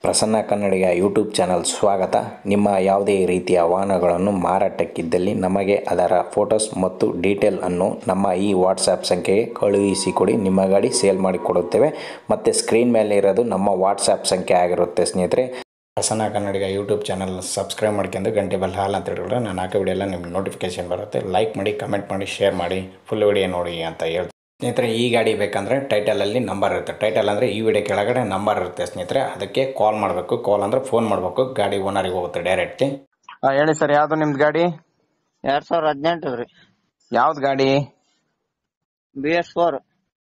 Prasanna Kannadiga YouTube channel ಸ್ವಾಗತ ನಿಮ್ಮ ಯಾವುದೇ ರೀತಿಯ ವಾಹನಗಳನ್ನು ಮಾರಾಟಕ್ಕಿದ್ದಲ್ಲಿ ನಮಗೆ ಅದರ ಫೋಟೋಸ್ ಮತ್ತು ಡೀಟೇಲ್ ಅನ್ನು ನಮ್ಮ ಈ ವಾಟ್ಸಾಪ್ ಸಂಖ್ಯೆಗೆ ಕಳುಹಿಸಿಕೊಡಿ ನಿಮ್ಮ ಗಾಡಿ ಸೇಲ್ ಮಾಡಿ ಕೊಡುತ್ತೇವೆ ಮತ್ತು ಸ್ಕ್ರೀನ್ ಮೇಲೆ ಇರೋದು ನಮ್ಮ ವಾಟ್ಸಾಪ್ ಸಂಖ್ಯೆ ಆಗಿರುತ್ತೆ ಸ್ನೇಹಿತರೆ Prasanna Kannadiga YouTube channel subscribe ಮಾಡ್ಕೊಂಡು ಗಂಟೆ ಬೆಲ್ ಹಾಲ್ ಅಂತ ಹೇಳಿದ್ರೆ ನಾನು ಹಾಕೋ ವಿಡಿಯೋ ಎಲ್ಲ ನಿಮ್ಗೆ ನೋಟಿಫಿಕೇಶನ್ ಬರುತ್ತೆ ಲೈಕ್ ಮಾಡಿ ಕಮೆಂಟ್ ಮಾಡಿ ಶೇರ್ ಮಾಡಿ ಫುಲ್ ವಿಡಿಯೋ ನೋಡಿ ಅಂತ ಹೇಳ್ತೀನಿ ಸ್ನೇಹಿತರೆ ಈ ಗಾಡಿ ಬೇಕಂದರೆ ಟೈಟಲಲ್ಲಿ ನಂಬರ್ ಇರುತ್ತೆ ಟೈಟಲ್ ಅಂದರೆ ಈ ವಿಡಿಯೋ ಕೆಳಗಡೆ ನಂಬರ್ ಇರುತ್ತೆ ಸ್ನೇಹಿತರೆ ಅದಕ್ಕೆ ಕಾಲ್ ಮಾಡಬೇಕು ಕಾಲ್ ಅಂದರೆ ಫೋನ್ ಮಾಡಬೇಕು ಗಾಡಿ ಓನರಿಗೆ ಹೋಗುತ್ತೆ ಡೈರೆಕ್ಟ್ಲಿ ಹಾ, ಹೇಳಿ ಸರ್ ಯಾವ್ದು ನಿಮ್ದು ಗಾಡಿ ಎರಡ್ ಸಾವಿರದ ಹದಿನೆಂಟು ರೀ ಯಾವ್ದು ಗಾಡಿ B S four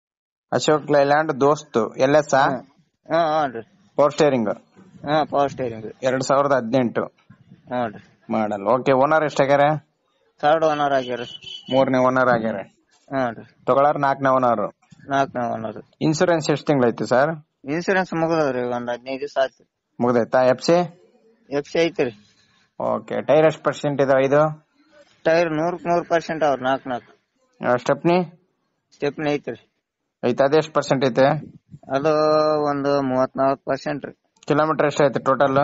Ashok Leyland Dost L S ಹ್ಮ್ ಹ್ಞೂ ರೀ ಪವರ್ ಸ್ಟೇರಿಂಗ್ ಹ್ಞೂ ಪವರ್ ಸ್ಟೇರಿಂಗ್ ರೀ ಎರಡ್ ಸಾವಿರದ ಹದಿನೆಂಟು ಹ್ಞೂ ರೀ ಮಾಡಲ್ ಓಕೆ ಓನರ್ ಎಷ್ಟಾಗ್ಯಾರ ಥರ್ಡ್ ಓನರ್ ಆಗ್ಯಾರ ಮೂರನೇ ಓನರ್ ಆಗ್ಯಾರ ಹ್ಞೂ ರೀ ತಗೊಳಾರ ನಾಲ್ಕನೇ ಓನರ್ ನಾಲ್ಕನೇ ಓನರ್ ಇನ್ಸೂರೆನ್ಸ್ ಎಷ್ಟು ತಿಂಗಳೈತಿ ಸರ್ ಇನ್ಸೂರೆನ್ಸ್ ಮುಗಿದ್ರಿ ಒಂದ್ ಹದಿನೈದು ದಿವಸ ಆಯ್ತು ಮುಗ್ದೈತಾ ಎಫ್ ಸಿ ಎಫ್ ಸಿ ಐತಿ ರೀ ಓಕೆ ಟೈರ್ ಎಷ್ಟು ಪರ್ಸೆಂಟ್ ಇದಾವ ಇದು ಟೈರ್ ನೂರಕ್ ನೂರ್ ಪರ್ಸೆಂಟ್ ಅವ್ರ ನಾಲ್ಕು ನಾಲ್ಕು ಸ್ಟೆಪ್ನಿ ಸ್ಟೆಪ್ನಿ ಐತಿ ರೀ ಐತೆ ಅದ ಎಷ್ಟು ಪರ್ಸೆಂಟ್ ಐತೆ ಅದು ಒಂದು ಮೂವತ್ನಾಲ್ಕು ಪರ್ಸೆಂಟ್ ರೀ ಕಿಲೋಮೀಟರ್ ಎಷ್ಟೈತೆ ಟೋಟಲ್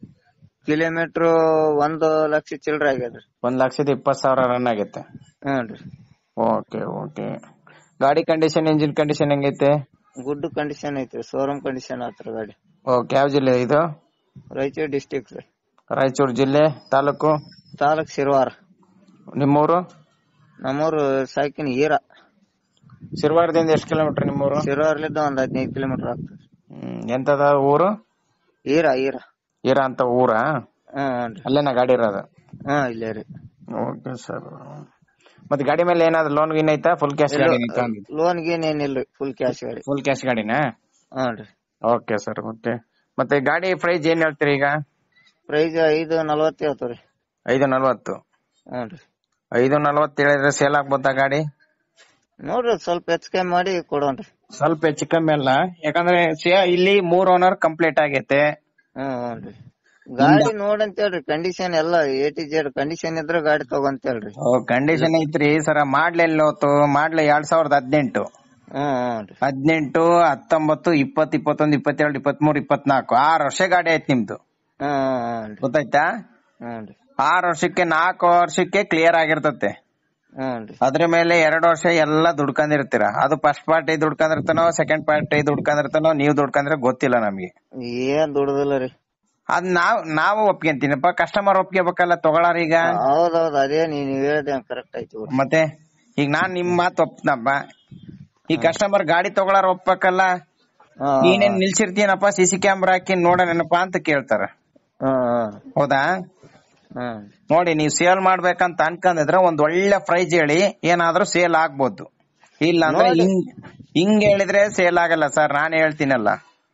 ಕಿಲೋಮೀಟರ್ ಒಂದು ಲಕ್ಷ ಚಿಲ್ಲರೆ ಆಗ್ಯದ್ರಿ ಒಂದ್ ಲಕ್ಷದ ಇಪ್ಪತ್ತು ಸಾವಿರ ರನ್ ಆಗೈತೆ ಹ್ಞೂ ರೀ ಓಕೆ ಓಕೆ ಗಾಡಿ ಕಂಡೀಷನ್ ಇಂಜಿನ್ ಕಂಡೀಷನ್ ಹೆಂಗೈತೆ ಗುಡ್ ಕಂಡೀಷನ್ ಐತ್ರಿ ಶೋರೂಮ್ ಕಂಡೀಷನ್ ಆತ್ರ ಗಾಡಿ ಓಕೆ ಯಾವ ಜಿಲ್ಲೆ ಇದು ರಾಯಚೂರು ಡಿಸ್ಟಿಕ್ ರೀ ರಾಯಚೂರು ಜಿಲ್ಲೆ ತಾಲೂಕು ತಾಲೂಕ್ ಶಿರ್ವಾರ ನಿಮ್ಮೂರು ನಮ್ಮೂರು ಸಾಕಿನ ಈರ ಶಿರ್ವಾರದಿಂದ ಎಷ್ಟು ಕಿಲೋಮೀಟರ್ ನಿಮ್ಮೂರು ಶಿರ್ವಾರ್ಲಿದ್ದ ಒಂದ್ ಹದಿನೈದು ಕಿಲೋಮೀಟರ್ ಆಗ್ತದೆ ಹ್ಮ್, ಎಂತದ ಊರು ಈರ ಈರ ಇರ ಅಂತ ಊರ ಹ್ಮ್ ಹ್ಞೂ ಅಲ್ಲೇನ ಗಾಡಿ ಇರೋದು ಹ್ಮ್ ಇಲ್ಲೇ ರೀ ಓಕೆ ಸರ್ ಮತ್ತೆ ಗಾಡಿ ಮೇಲೆ ಏನಾದ್ರು ಲೋನ್ ಗಿನ್ ಐತಾ ಫುಲ್ ಕ್ಯಾಶ್ ಗಾಡಿ ಲೋನ್ ಗೀನ್ ಏನಿಲ್ರಿ ಫುಲ್ ಕ್ಯಾಶ್ ಗಾಡಿ ಫುಲ್ ಕ್ಯಾಶ್ ಗಾಡಿನಾ ಹ್ಞೂ ರೀ ಓಕೆ ಸರ್ ಓಕೆ ಮತ್ತೆ ಗಾಡಿ ಪ್ರೈಸ್ ಏನ್ ಹೇಳ್ತೀರಿ ಈಗ ಪ್ರೈಸ್ ಐದು ನಲ್ವತ್ತು ಹೇಳ್ತಾವ್ರಿ ಐದು ನಲ್ವತ್ತು ಹ್ಞೂ ರೀ ಐದು ನಲ್ವತ್ತು ಹೇಳಿದ್ರೆ ಸೇಲ್ ಆಗ್ಬೋದಾ ಗಾಡಿ ನೋಡ್ರಿ ಸ್ವಲ್ಪ ಹೆಚ್ಚು ಕಮ್ಮಿ ಮಾಡಿ ಕೊಡೋಣ್ರಿ ಸ್ವಲ್ಪ ಹೆಚ್ಚು ಕಮ್ಮಿ ಅಲ್ಲ ಯಾಕಂದ್ರೆ ಸೇ- ಇಲ್ಲಿ ಮೂರ್ ಓನರ್ ಕಂಪ್ಲೀಟ್ ಆಗೈತೆ ಹ್ಮ್ ಹ್ಞೂ ರೀ ಗಾಡಿ ನೋಡಂತ ಹೇಳ್ರಿ ಕಂಡೀಷನ್ ಎಲ್ಲ ಎ ಟಿ ಜೆಡ್ ಕಂಡೀಷನ್ ಇದ್ರೆ ಗಾಡಿ ತಗೊಂತ ಹೇಳ್ರಿ ಕಂಡೀಷನ್ ಐತ್ರಿ ಸರ ಮಾಡ್ಲ್ ಎಲ್ಲಿ ಹೋತು ಮಾಡ್ಲ್ ಎರಡ್ ಸಾವಿರದ ಹದಿನೆಂಟು ಹ್ಮ್ ಹ್ಞೂ ರೀ ಹದಿನೆಂಟು ಹತ್ತೊಂಬತ್ತು ಇಪ್ಪತ್ ಇಪ್ಪತ್ತೊಂದು ಇಪ್ಪತ್ತೆರಡು ಇಪ್ಪತ್ಮೂರು ಇಪ್ಪತ್ನಾಲ್ಕು ಆರು ವರ್ಷ ಗಾಡಿ ಐತಿ ನಿಮ್ದು ಹ್ಮ್ ಹ್ಞೂ ರೀ ಗೊತ್ತಾಯ್ತಾ ಹ್ಞೂ ರೀ ಆರು ವರ್ಷಕ್ಕೆ ನಾಲ್ಕು ವರ್ಷಕ್ಕೆ ಕ್ಲಿಯರ್ ಆಗಿರ್ತತೆ ಹ್ಞೂ ರೀ ಅದ್ರ ಮೇಲೆ ಎರಡು ವರ್ಷ ಎಲ್ಲ ದುಡ್ಕೊಂಡಿರ್ತೀರ ಅದು ಫಸ್ಟ್ ಪಾರ್ಟಿ ದುಡ್ಕೊಂಡಿರ್ತಾನೋ ಸೆಕೆಂಡ್ ಪಾರ್ಟಿ ದುಡ್ಕೊಂಡಿರ್ತಾನೋ ನೀವ್ ದುಡ್ಕಂದ್ರೆ ಗೊತ್ತಿಲ್ಲ ನಮ್ಗೆ ಏನ್ ದುಡ್ದಿಲ್ಲ ರೀ ಅದ್ ನಾವ್ ನಾವು ಒಪ್ಕೊಂತೀನಪ್ಪ ಕಸ್ಟಮರ್ ಒಪ್ಕೋಬೇಕಲ್ಲ ತಗೊಳಾರ ಈಗ ಹೌದೌದು ಅದೇ ನೀನ್ ಹೇಳ್ದೆ ಕರೆಕ್ಟ್ ಆಯ್ತು ಬಿಡ್ರಿ. ಮತ್ತೆ ಈಗ ನಾನ್ ನಿಮ್ ಮಾತು ಒಪ್ನಪ್ಪ ಈ ಕಸ್ಟಮರ್ ಗಾಡಿ ತಗೊಳಾರ ಒಪ್ಪಕ್ಕಲ್ಲ ಹಾ ನೀನೇನ್ ನಿಲ್ಸಿರ್ತೀನಪ್ಪ ಸಿ ಸಿ ಕ್ಯಾಮ್ರಾ ಹಾಕಿ ನೋಡೋಣಪ್ಪ ಅಂತ ಕೇಳ್ತಾರ ಹ್ಮ್ ಹ್ಮ್ ಹೌದಾ ಹ್ಮ್ ನೋಡಿ ನೀವು ಸೇಲ್ ಮಾಡ್ಬೇಕಂತ ಅನ್ಕೊಂಡಿದ್ರೆ ಒಂದ್ ಒಳ್ಳೆ ಪ್ರೈಸ್ ಹೇಳಿ ಏನಾದ್ರೂ ಸೇಲ್ ಆಗ್ಬೋದು ಇಲ್ಲ ಅಂದ್ರೆ ನೋಡಿ. ಹಿಂಗ್ ಹಿಂಗ್ ಹೇಳಿದ್ರೆ ಸೇಲ್ ಆಗಲ್ಲ ಸರ್ ನಾನ್ ಹೇಳ್ತೀನಲ್ಲ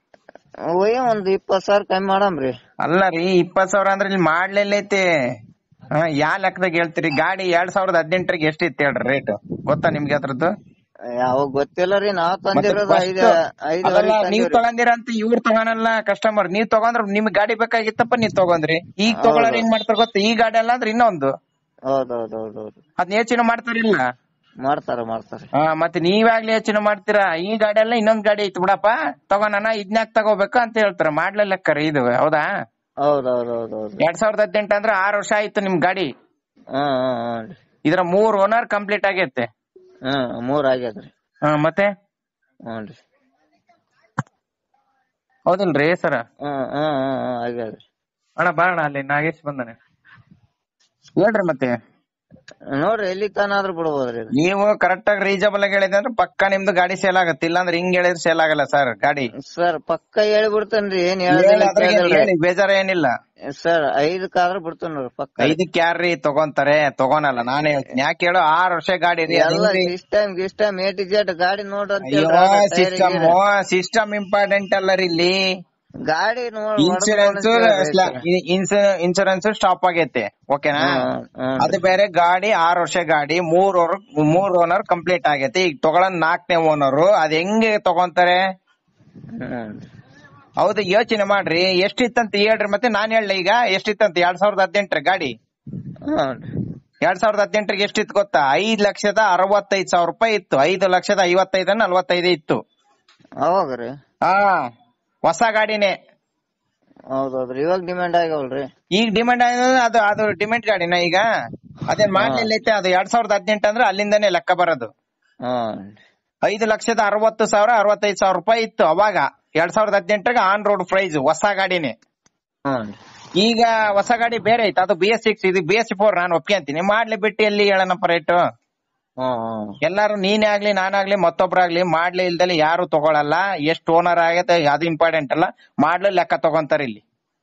ಒಯ್ಯ ಒಂದ್ ಇಪ್ಪತ್ ಸಾವಿರ ಕಮ್ಮಿ ಮಾಡಮ್ರಿ ಅಲ್ಲ ರೀ ಇಪ್ಪತ್ ಸಾವಿರ ಅಂದ್ರೆ ಇಲ್ಲಿ ಮಾಡ್ಲೆಲ್ಲೈತಿ ಯಾ ಲೆಕ್ಕದಾಗ ಹೇಳ್ತೀರಿ ಗಾಡಿ ಎರಡ್ ಸಾವಿರದ ಹದಿನೆಂಟರಿಗೆ ಎಷ್ಟಿತ್ತು ಹೇಳ್ರಿ ರೇಟ್ ಗೊತ್ತಾ ನಿಮ್ಗೆ ಅದ್ರದ್ದು ಯಾವಾಗ ಗೊತ್ತಿಲ್ಲ ರೀ ನಾವ್ ತಂದಿರೋದು ಮತ್ತೆ ಐದ first- ಐದುವರೆ ಅದಲ್ಲ, ನೀವ್ ತಂದಿವ್ರಿ ತಗೊಂಡಿರ ಅಂತ ಇವ್ರು ತಗೊಳಲ್ಲ ಕಸ್ಟಮರ್ ನೀವ್ ತಗೊಂಡ್ರ ನಿಮ್ಗ್ ಗಾಡಿ ಬೇಕಾಗಿತ್ತಪ್ಪ ನೀವ್ ತಗೊಂಡ್ರಿ ಈಗ ತಗೊಳ್ಳೋರ್ ಏನ್ ಮಾಡ್ತಾರ ಗೊತ್ತಾ ಈ ಗಾಡಿ ಅಲ್ಲ ಅಂದ್ರೆ ಇನ್ನೊಂದು ಹೌದೌದೌದೌದು ಅದ್ನ ಯೋಚನೆ ಮಾಡ್ತಾರಿಲ್ಲ ಮಾಡ್ತಾರ ಮಾಡ್ತಾರ ಹಾ ಮತ್ತೆ ನೀವಾಗ್ಲಿ ಯೋಚನೆ ಮಾಡ್ತೀರಾ ಈ ಗಾಡಿ ಅಲ್ಲ ಇನ್ನೊಂದ್ ಗಾಡಿ ಐತಿ ಬಿಡಪ್ಪ ತಗೋಣ ಇದ್ನ್ಯಾಕ್ ತಗೋಬೇಕು ಅಂತ ಹೇಳ್ತಾರ ಮಾಡ್ಲೇ ಲೆಕ್ಕ ರೀ ಇದು ಹೌದಾ ಹೌದೌದೌದೌದು ಎರಡ್ ಸಾವಿರದ ಹದಿನೆಂಟು ಅಂದ್ರೆ ಆರು ವರ್ಷ ಆಯ್ತು ನಿಮ್ ಗಾಡಿ ಹ್ಮ್ ಹ್ಮ್ ಹ್ಮ್ ರೀ ಇದ್ರ ಮೂರ್ ಓನರ್ ಕಂಪ್ಲೀಟ್ ಆಗೈತೆ ಹ್ಮ್ ಮೂರ್ ಆಗ್ಯದ್ರಿ ಹಾ ಮತ್ತೆ ಹ್ಮ್ ರೀ ಹೌದಿಲ್ರಿ ಸರ ಹ್ಮ್ ಹ್ಮ್ ಹ್ಮ್ ಹ್ಮ್ ಆಗ್ಯದ್ರಿ ಅಣ್ಣ ಬಾರಣ ಅಲ್ಲಿ ನಾಗೇಶ್ ಬಂದಾನೆ ಹೇಳ್ರಿ ಮತ್ತೆ ನೋಡ್ರಿ ಎಲ್ಲಿ ತಾನಾದ್ರೂ ಬಿಡ್ಬೋದ್ರಿ ಇದು. ನೀವು ಕರೆಕ್ಟ್ ಆಗಿ ರೀಸನಬಲ್ ಆಗಿ ಹೇಳಿದ್ರೆ ಅಂದ್ರೆ ಪಕ್ಕ ನಿಮ್ದು ಗಾಡಿ ಸೇಲ್ ಆಗತ್ತೆ ಇಲ್ಲಾಂದ್ರೆ ಹಿಂಗ್ ಹೇಳಿದ್ರೆ ಸೇಲ್ ಆಗಲ್ಲ ಸರ್ ಗಾಡಿ ಸರ್ ಪಕ್ಕ ಹೇಳಿ ಬಿಡ್ತೇನ್ರಿ ಏನ್ ಹೇಳಿ ಹೇಳೋದಿಲ್ಲ ಅದ್ರಾಗೆ ಹೇಳಿ, ಬೇಜಾರ ಏನಿಲ್ಲ ಸರ್ ಐದಕ್ಕಾದ್ರೂ ಬಿಡ್ತೇನೆ ನೋಡ್ರಿ ಪಕ್ಕ ಐದಕ್ಕೆ ಯಾರ್ರಿ ತಗೊಂತಾರೆ ತಗೋನಲ್ಲ ನಾನೇ ಹೇಳ್ತೀನಿ ಯಾಕೆ ಹೇಳು ಆರ್ ವರ್ಷ ಗಾಡಿ ರೀ ಎಲ್ಲ ಸಿಸ್ಟಮ್ ಗಿಸ್ಟಮ್ ಎ ಟಿ ಜೆಡ್ ಗಾಡಿ ನೋಡು ಅಂತ ಅಯ್ಯೋ ಹೇಳ್ರಿ, tyre system gear. System important ಅಲ್ಲ ರೀ ಇಲ್ಲಿ ಗಾಡಿ ನೋಡ್ ಇನ್ಸೂರೆನ್ಸ್ ಇನ್ಸೂರೆನ್ಸ್ ಸ್ಟಾಪ್ ಆಗೈತೆ ಓಕೆನಾ ಅದು ಬೇರೆ ಗಾಡಿ ಆರ್ ವರ್ಷ ಗಾಡಿ ಮೂರ್ ಓರ್ ಮೂರ್ ಓನರ್ ಕಂಪ್ಲೀಟ್ ಆಗೈತೆ ಈಗ ತಗೊಳನ್ ನಾಲ್ಕನೇ ಓನರ್ ಅದ್ ಹೆಂಗೆ ತಗೊಂತಾರೆ ಹೌದು ಯೋಚನೆ ಮಾಡ್ರಿ ಎಷ್ಟಿತ್ತಂತ ಹೇಳ್ರಿ ಮತ್ತೆ ನಾನ್ ಹೇಳ ಈಗ ಎಷ್ಟಿತ್ತಂತ ಎರಡ್ ಸಾವಿರದ ಹದಿನೆಂಟರ ಗಾಡಿ ಎರಡ್ ಸಾವಿರದ ಹದಿನೆಂಟರಿಗೆ ಎಷ್ಟಿತ್ತು ಗೊತ್ತಾ ಐದ್ ಲಕ್ಷದ ಅರವತ್ತೈದ್ ಸಾವಿರ ರೂಪಾಯಿ ಇತ್ತು ಐದು ಲಕ್ಷದ ಐವತ್ತೈದ ನಲ್ವತ್ತೈದು ಇತ್ತು ಅವಾಗ್ರಿ ಹಾ ಹೊಸ ಗಾಡಿನೇ ಹೌದೌದ್ರಿ ಇವಾಗ ಡಿಮ್ಯಾಂಡ್ ಆಗವಲ್ರಿ ಈಗ ಡಿಮ್ಯಾಂಡ್ ಅದು ಅದು ಡಿಮ್ಯಾಂಡ್ ಗಾಡಿನ ಈಗ ಅದೇನ್ ಮಾಡ್ಲಿಲ್ಲ ಐತೆ ಅದು ಎರಡ್ ಸಾವಿರದ ಹದಿನೆಂಟು ಅಂದ್ರೆ ಅಲ್ಲಿಂದಾನೇ ಲೆಕ್ಕ ಬರೋದು ಹ್ಮ್ ಐದು ಲಕ್ಷದ ಅರವತ್ತು ಸಾವಿರ ಅರವತ್ತೈದು ಸಾವಿರ ರೂಪಾಯಿ ಇತ್ತು ಅವಾಗ ಎರಡ್ ಸಾವಿರದ ಹದಿನೆಂಟರಾಗ ಆನ್ ರೋಡ್ ಪ್ರೈಸ್ ಹೊಸ ಗಾಡಿನೇ ಹ್ಮ್ ಈಗ ಹೊಸ ಗಾಡಿ ಬೇರೆ ಐತೆ ಅದು ಬಿ ಎಸ್ ಸಿಕ್ಸ್ ಇದು ಬಿ ಎಸ್ ಫೋರ್ ನಾನು ಒಪ್ಕೊಂತೀನಿ ಮಾಡ್ಲಿ ಬಿಟ್ಟು ಎಲ್ಲಿ ಹೇಳನಪ್ಪ ರೇಟು ಹ್ಮ್ ಹ್ಮ್ ಎಲ್ಲಾರು ನೀನೇ ಆಗ್ಲಿ ನಾನಾಗ್ಲಿ ಮತ್ತೊಬ್ರಾಗ್ಲಿ ಮಾಡ್ಲಿ ಇಲ್ದಲ್ಲಿ ಯಾರು ತಗೊಳಲ್ಲ ಎಷ್ಟು ಓನರ್ ಆಗತ್ತೆ ಅದು ಇಂಪಾರ್ಟೆಂಟ್ ಅಲ್ಲ ಮಾಡ್ಲಿ ಲೆಕ್ಕ ತಗೊಂತಾರ ಇಲ್ಲಿ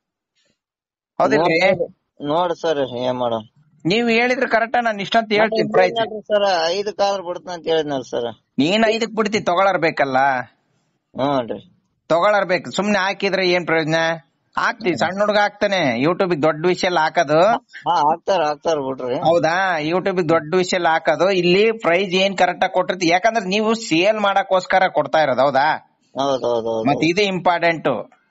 ಹೌದಿಲ್ರಿ ನೋಡ್ ಸರ್ ಏನ್ ಮಾಡೋಣ ನೀವ್ ಹೇಳಿದ್ರೆ ಕರೆಕ್ಟ್ ನಾನು ಇಷ್ಟಂತ ಹೇಳ್ತೀನಿ ಪ್ರೈಸ್ ಸರ್ ಐದ್ ಕಾರ್ ಬಿಡ್ತಾನ ಅಂತ ಹೇಳಿದ್ನಲ್ ಸರ್ ನೀನ್ ಐದಕ್ ಬಿಡ್ತಿ ತಗೊಳರ್ ಬೇಕಲ್ಲ ಹ್ಞೂನ್ರಿ ತಗೊಳರ್ ಬೇಕು ಸುಮ್ನೆ ಹಾಕಿದ್ರೆ ಏನ್ ಪ್ರಯೋಜನ ಹಾಕ್ತಿವಿ ಸಣ್ಣ ಹುಡುಗ ಹಾಕ್ತಾನೆ ಯೂಟ್ಯೂಬ್ ದೊಡ್ಡ ವಿಷಯ ಎಲ್ಲ ಹಾಕೋದು ಹಾ ಹಾಕ್ತಾರ ಹಾಕ್ತಾರ ಬಿಡ್ರಿ ಹೌದಾ ಯೂಟ್ಯೂಬ್ ದೊಡ್ಡ ವಿಷಯ ಎಲ್ಲ ಹಾಕೋದು ಇಲ್ಲಿ ಪ್ರೈಸ್ ಏನ್ ಕರೆಕ್ಟ್ ಆಗಿ ಕೊಟ್ಟಿರ್ತಿ ಯಾಕಂದ್ರೆ ನೀವು ಸೇಲ್ ಮಾಡಕ್ಕೋಸ್ಕರ ಕೊಡ್ತಾ ಇರೋದು ಹೌದಾ ಹೌದ್ ಹೌದ್ ಹೌದ್ ಮತ್ತೆ ಇದು ಇಂಪಾರ್ಟೆಂಟ್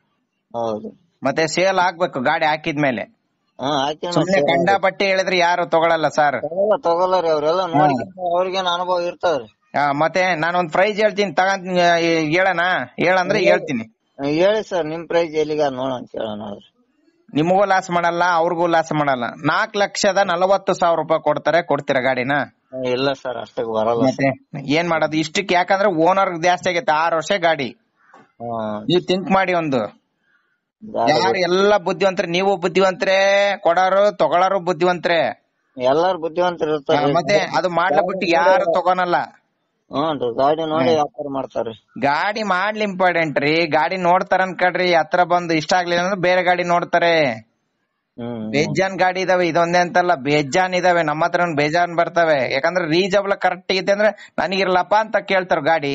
ಹೌದು ಮತ್ತೆ ಸೇಲ್ ಆಗ್ಬೇಕು ಗಾಡಿ ಹಾಕಿದ್ಮೇಲೆ ಹ್ಮ್ ಹಾಕಿ ಸುಮ್ನೆ ಕಂಡಪಟ್ಟಿ ಹೇಳಿದ್ರೆ ಯಾರು ತಗೊಳಲ್ಲ ಸರ್ ತಗೊಲ್ಲ ತಗೊಲ್ಲರಿ ಅವ್ರೆಲ್ಲ ನೋಡಿ ಅವ್ರಿಗೇನ್ ಅನುಭವ ಇರ್ತಾವ್ರಿ ಮತ್ತೆ ನಾನು ಒಂದ್ ಪ್ರೈಸ್ ಹೇಳ್ತೀನಿ ತಗೊಂಡ್ ಹೇಳಣ ಹೇಳಂದ್ರೆ ಹೇಳ್ತೀನಿ ಹೇಳಿ ಸರ್ ನಿಮ್ ಪ್ರೈಸ್ ಎಲ್ಲಿಗ ನೋಡೋಣ ಕೇಳೋಣ ನೋಡ್ರಿ ನಿಮಗೂ ಲಾಸ್ ಮಾಡಲ್ಲ ಅವ್ರಿಗೂ ಲಾಸ್ ಮಾಡಲ್ಲ ನಾಲ್ಕ್ ಲಕ್ಷದ ನಲವತ್ತು ಸಾವಿರ ರೂಪಾಯಿ ಕೊಡ್ತಾರೆ ಕೊಡ್ತೀರಾ ಗಾಡಿನ ಇಲ್ಲ ಸರ್ ಅಷ್ಟಕ್ ಬರಲ್ಲ ಮತ್ತೆ ಏನ್ ಮಾಡೋದು ಇಷ್ಟಕ್ಕೆ ಯಾಕಂದ್ರೆ ಓನರ್ ಜಾಸ್ತಿ ಆಗೈತೆ ಆರು ವರ್ಷ ಗಾಡಿ ಹ್ಮ್ ನೀವು ಥಿಂಕ್ ಮಾಡಿ ಒಂದು ಗಾಡಿ ಯಾರು ಎಲ್ಲ ಬುದ್ಧಿವಂತರೆ ನೀವು ಬುದ್ಧಿವಂತರೆ ಕೊಡೋರು ತಗೊಳೋರು ಬುದ್ಧಿವಂತರೆ ಎಲ್ಲಾರು ಬುದ್ಧಿವಂತರು ಆ, ಇರ್ತಾರ ಮತ್ತೆ ಅದು ಮಾಡ್ಲಬಿಟ್ಟು ಯಾರು ತಗೊನಲ್ಲ ಹ್ಞೂನ್ರಿ ಗಾಡಿ ನೋಡಿ ವ್ಯಾಪಾರ ಮಾಡ್ತಾರ್ರಿ ಗಾಡಿ ಮಾಡ್ಲಿ ಇಂಪಾರ್ಟೆಂಟ್ ರೀ ಗಾಡಿ ನೋಡ್ತಾರ ಅನ್ಕಡ್ರಿ ಹತ್ರ ಬಂದು ಇಷ್ಟ ಆಗ್ಲಿಲ್ಲ ಅಂದ್ರೆ ಬೇರೆ ಗಾಡಿ ನೋಡ್ತಾರೆ ಹ್ಮ್ ಬೇಜಾನ್ ಗಾಡಿ ಇದಾವೆ ಇದೊಂದೇ ಅಂತಲ್ಲ ಬೇಜಾನ್ ಇದಾವೆ ನಮ್ಮ ಹತ್ರ ಬೇಜಾನ್ ಬರ್ತವೆ ಯಾಕಂದ್ರೆ ರೀಸನಬಲ್ ಕರೆಕ್ಟ್ ಐತೆ ಅಂದ್ರೆ ನನಗಿರ್ಲಪ್ಪ ಅಂತ ಕೇಳ್ತಾರ ಗಾಡಿ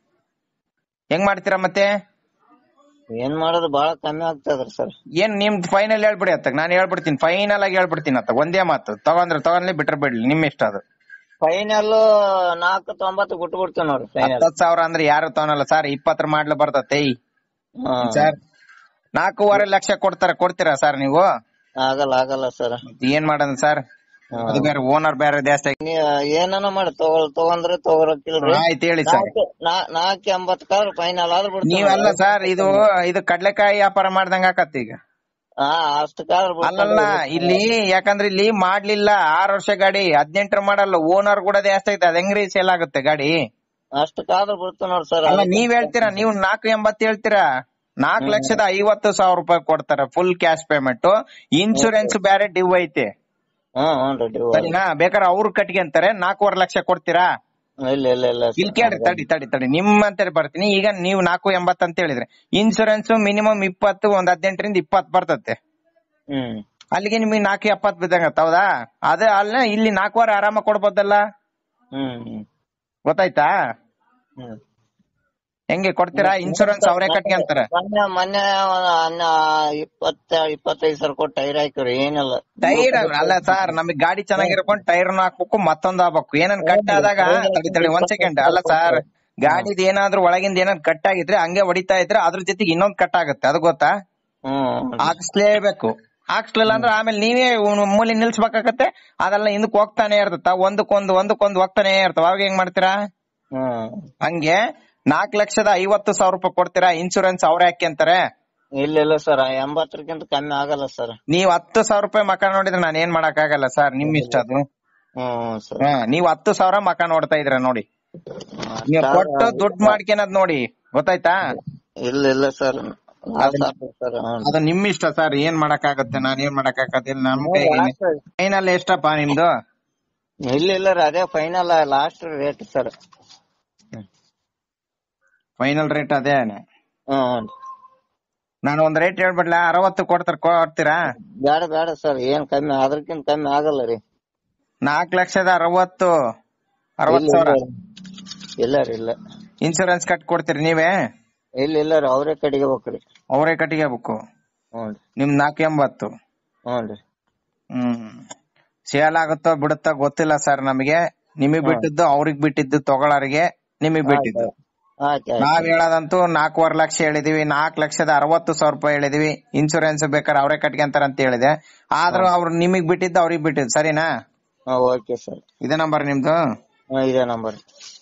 ಹೆಂಗ್ ಮಾಡ್ತೀರಾ ಮತ್ತೆ ಏನ್ ಮಾಡೋದು ಬಾಳ ಕಮ್ಮಿ ಆಗ್ತದ್ರಿ ಸರ್ ಏನ್ ನಿಮ್ ಫೈನಲ್ ಹೇಳ್ಬಿಡಿ ಅತ್ತ ನಾನು ಹೇಳ್ಬಿಡ್ತೀನಿ ಫೈನಲ್ ಆಗಿ ಹೇಳ್ಬಿಡ್ತೀನಿ ಅತ್ತ ಒಂದೇ ಮಾತು ತಗೊಂಡ್ರೆ ತಗೊಂಡ್ಲಿ ಬಿಟ್ರೆ ಬಿಡ್ಲಿ ನಿಮ್ ಇಷ್ಟ ಅದು ಫೈನಲ್ ನಾಲ್ಕು ತೊಂಬತ್ತು ಬಿಟ್ಟು ಬಿಡ್ತೇವೆ ನೋಡ್ರಿ ಫೈನಲ್ ಹತ್ತತ್ ಸಾವಿರ ಅಂದ್ರೆ ಯಾರು ತಗೊನಲ್ಲ ಸರ್ ಇಪ್ಪತ್ತರ ಮಾಡ್ಲು ಬರ್ತತೆ ಸರ್ ನಾಲ್ಕೂವರೆ ಲಕ್ಷ ಕೊಡ್ತಾರ ಕೊಡ್ತೀರಾ ಸರ್ ನೀವು ಆಗಲ್ಲ ಆಗಲ್ಲ ಸರ್ ಏನ್ ಮಾಡೋಣ ಸರ್ ಅದು ಬೇರೆ ಓನರ್ ಬೇರೆ ಜಾಸ್ತಿ ಆಗಿ- ಏನನ ಮಾಡಿ ತಗೊಳ್ ತಗೊಂಡ್ರೆ ತಗೋರಕ್ಕಿಲ್ರಿ ಆಯ್ತು ಹೇಳಿ ಸರ್ ನಾಲ್ಕು ಎಂಬತ್ ಕಾರ್ ಫೈನಲ್ ಆದ್ರೂ ಬಿಡ್ತೇವೆ ನೀವಲ್ಲ ಸರ್ ಇದು ಇದು ಕಡ್ಲೆಕಾಯಿ ವ್ಯಾಪಾರ ಮಾಡ್ದಂಗ ಆಕತ್ ಈಗ ಹಾ ಅಷ್ಟು ಕಾರ್ ಅಲ್ಲಲ್ಲ ಇಲ್ಲಿ ಯಾಕಂದ್ರೆ ಇಲ್ಲಿ ಮಾಡ್ಲಿಲ್ಲ ಆರ್ ವರ್ಷ ಗಾಡಿ ಹದಿನೆಂಟರ ಮಾಡಲ್ಲ ಓನರ್ ಕೂಡ ಜಾಸ್ತಿ ಐತೆ ಅದ್ ಹೆಂಗ್ರಿ ಸೇಲ್ ಆಗುತ್ತೆ ಗಾಡಿ ಅಷ್ಟು ಕಾರ್ ಬಿಡ್ತು ನೋಡ್ ಸರ್ ಅಲ್ಲ ನೀವ್ ಹೇಳ್ತೀರಾ ನೀವು ನಾಲ್ಕು ಎಂಬತ್ತು ಹೇಳ್ತೀರಾ ನಾಲ್ಕು ಲಕ್ಷದ ಐವತ್ತು ಸಾವಿರ ರೂಪಾಯಿ ಕೊಡ್ತಾರೆ ಫುಲ್ ಕ್ಯಾಶ್ ಪೇಮೆಂಟ್ ಇನ್ಶೂರೆನ್ಸ್ ಬೇರೆ ಡ್ಯೂ ಐತೆ ಹ್ಮ್ ಹ್ಞೂ ರೀ ಸರಿನಾ ಬೇಕಾದ್ರೆ ಅವ್ರು ಕಟ್ಕೊಂತಾರೆ ನಾಲ್ಕೂವರೆ ಲಕ್ಷ ಕೊಡ್ತೀರಾ ಇಲ್ಲ ಇಲ್ಲ ಇಲ್ಲ ಇಲ್ಲಿ ಕೇಳಿ ತಡಿ ತಡಿ ತಡಿ ನಿಮ್ಮಂತ ಬರ್ತೀನಿ ಈಗ ನೀವು ನಾಲ್ಕು ಎಂಬತ್ತು ಅಂತ ಹೇಳಿದ್ರೆ ಇನ್ಶೂರೆನ್ಸ್ ಮಿನಿಮಮ್ ಇಪ್ಪತ್ತು ಒಂದ್ ಹದಿನೆಂಟರಿಂದ ಇಪ್ಪತ್ತು ಬರ್ತತೆ ಹ್ಮ್ ಅಲ್ಲಿಗೆ ನಿಮಗೆ ನಾಲ್ಕು ಎಪ್ಪತ್ತು ಬಿದ್ದಂಗತ್ತ ಹೌದಾ ಅದೇ ಅಲ್ಲ ಇಲ್ಲಿ ನಾಲ್ಕುವರೆ ಆರಾಮ ಕೊಡ್ಬೋದಲ್ಲ ಹ್ಮ್ ಹ್ಮ್ ಗೊತ್ತಾಯ್ತಾ ಹ್ಮ್ ಹೆಂಗೆ ಕೊಡ್ತೀರಾ ಇನ್ಶೂರೆನ್ಸ್ ಅವರೇ ಕಟ್ಕೊಂತಾರೆ ಮೊನ್ನೆ ಮೊನ್ನೆ ಒಂದ್ ಹನ್ನ- ಇಪ್ಪತ್ತ ಇಪ್ಪತ್ತೈದು ಸಾವಿರ ಕೊಟ್ಟು ಟೈರ್ ಹಾಕಿವ್ರಿ ಏನಿಲ್ಲ ಟೈರ್ ಅಲ್ಲ ಸರ್ ನಮಗ್ ಗಾಡಿ ಚೆನ್ನಾಗಿರ್ಕೊಂಡು ಟೈರ್ ಹಾಕ್ಬೇಕು ಮತ್ತೊಂದ್ ಆಗ್ಬೇಕು ಏನನ್ ಕಟ್ ಆದಾಗ ತಡಿ ತಡಿ ಒಂದ್ ಸೆಕೆಂಡ್ ಅಲ್ಲ ಸರ್ ಗಾಡಿದ ಏನಾದ್ರು ಒಳಗಿಂದ ಏನಾದ್ರು ಕಟ್ ಆಗಿದ್ರೆ ಹಂಗೆ ಹೊಡಿತಾ ಇದ್ರೆ ಅದ್ರ ಜೊತೆಗೆ ಇನ್ನೊಂದ್ ಕಟ್ ಆಗುತ್ತೆ ಅದು ಗೊತ್ತಾ ಹ್ಮ್ ಹಾಕ್ಸ್ಲೇಬೇಕು ಹಾಕ್ಸ್ಲಿಲ್ಲ ಅಂದ್ರೆ ಆಮೇಲೆ ನೀವೇ ಉ- ಮೂಲೆ ನಿಲ್ಸ್ಬೇಕಾಗತ್ತೆ ಅದೆಲ್ಲ ಹಿಂದಕ್ ಹೋಗ್ತಾನೆ ಇರ್ತದ ಒಂದಕ್ಕೊಂದು ಒಂದಕ್ಕೊಂದು ಹೋಗ್ತಾನೆ ಇರ್ತವ ಅವಾಗ ಹೆಂಗ್ ಮಾಡ್ತೀರಾ ಹ್ಮ್ ಹಂಗೆ ನಾಲ್ಕ್ ಲಕ್ಷದ ಐವತ್ತು ಸಾವಿರ ರೂಪಾಯಿ ಕೊಡ್ತೀರಾ ಇನ್ಶೂರೆನ್ಸ್ ಅವ್ರೇ ಹಾಕ್ಯಂತಾರೆ ಇಲ್ಲ ಇಲ್ಲ ಸರ್ ಎಂಬತ್ತರಕ್ಕಿಂತ ಕಮ್ಮಿ ಆಗಲ್ಲ ಸರ್ ನೀವ್ ಹತ್ತು ಸಾವಿರ ರೂಪಾಯಿ ಮಕ ನೋಡಿದ್ರೆ ನಾನು ಏನ್ ಮಾಡಕ್ ಆಗಲ್ಲ ಸರ್ ನಿಮ್ ಇಷ್ಟ ಅದು ಹ್ಮ್ ಸರ್ ಹಾ, ನೀವ್ ಹತ್ತು ಸಾವಿರ ಮಕ ನೋಡ್ತಾ ಇದ್ರ ನೋಡಿ ನೀವ್ ಕೊಟ್ಟು ದುಡ್ಡು ಮಾಡ್ಕೊಳದ್ ನೋಡಿ ಗೊತ್ತಾಯ್ತಾ ಇಲ್ಲ ಇಲ್ಲ ಸರ್ ಲಾಸ್ ಆಗ್ತದೆ ಸರ್ ಅದು ನಿಮ್ ಇಷ್ಟ ಸರ್ ಏನ್ ಮಾಡಕ್ ಆಗತ್ತೆ ನಾನ್ ಏನ್ ಮಾಡಕ್ ಆಗತ್ತಿಲ್ಲ ನಮ್ ಕೈಗೆ ಫೈನಲ್ ಎಷ್ಟಪ್ಪ ನಿಮ್ದು ಇಲ್ಲ ಇಲ್ಲ ರೀ ಅದೇ final last rate sir final rate ಅದೇ ಹ್ಮ್ ನಾನು ಒಂದ್ ರೇಟ್ ಹೇಳ್ಬಿಡ್ಲಾ ಅರವತ್ತು ಕೊಡ್ತಾರ ಕೊಡ್ತೀರಾ ಬೇಡ ಬೇಡ ಸರ್ ಏನ್ ಕಮ್ಮಿ ಅದ್ರಕ್ಕಿಂತ ಕಮ್ಮಿ ಆಗಲ್ಲ ರೀ ನಾಲ್ಕ್ ಲಕ್ಷದ ಅರವತ್ತು ಅರವತ್ ಇಲ್ಲ, ಸಾವಿರ ಇಲ್ಲ ರೀ ಇಲ್ಲ ಇನ್ಶೂರೆನ್ಸ್ ಕಟ್ ಕೊಡ್ತೀರಿ ನೀವೇ ಇಲ್ಲ ಇಲ್ಲ ರೀ ಅವರೇ ಕಡೆಗೆ ಬೇಕ್ರಿ ಅವರೇ ಕಟ್ಟಿಗೆಬೇಕು ಹ್ಞೂ ರೀ ನಿಮ್ ನಾಲ್ಕು ಎಂಬತ್ತು ಹ್ಞೂ ರೀ ಹ್ಮ್ ಸೇಲ್ ಆಗುತ್ತೋ ಬಿಡುತ್ತೋ ಗೊತ್ತಿಲ್ಲ ಸರ್ ನಮಗೆ ನಿಮಗ್ ಬಿಟ್ಟಿದ್ದು ಅವ್ರಿಗ್ ಬಿಟ್ಟಿದ್ದು ತಗೊಳ್ಳೋರಿಗೆ ನಿಮಗ್ ಬಿಟ್ಟಿದ್ದು ಆಯ್ತು ಆಯ್ತು ನಾವ್ ಹೇಳೋದಂತೂ ನಾಲ್ಕೂವರೆ ಲಕ್ಷ ಹೇಳಿದೀವಿ ನಾಲ್ಕು ಲಕ್ಷದ ಅರವತ್ತು ಸಾವಿರ ರೂಪಾಯಿ ಹೇಳಿದೀವಿ ಇನ್ಶೂರೆನ್ಸ್ ಬೇಕಾದ್ರೆ ಅವರೇ ಕಟ್ಕೊಂತಾರ ಅಂತ ಹೇಳಿದೆ ಆದ್ರೂ ಅವ್ರು ನಿಮಗ್ ಬಿಟ್ಟಿದ್ದು ಅವ್ರಿಗೆ ಬಿಟ್ಟಿದ್ದು ಸರಿನಾ ಹಾ ಓಕೆ ಸರ್ ಇದೇ ನಂಬರ್ ನಿಮ್ದು ಹಾ ಇದೇ ನಂಬರ್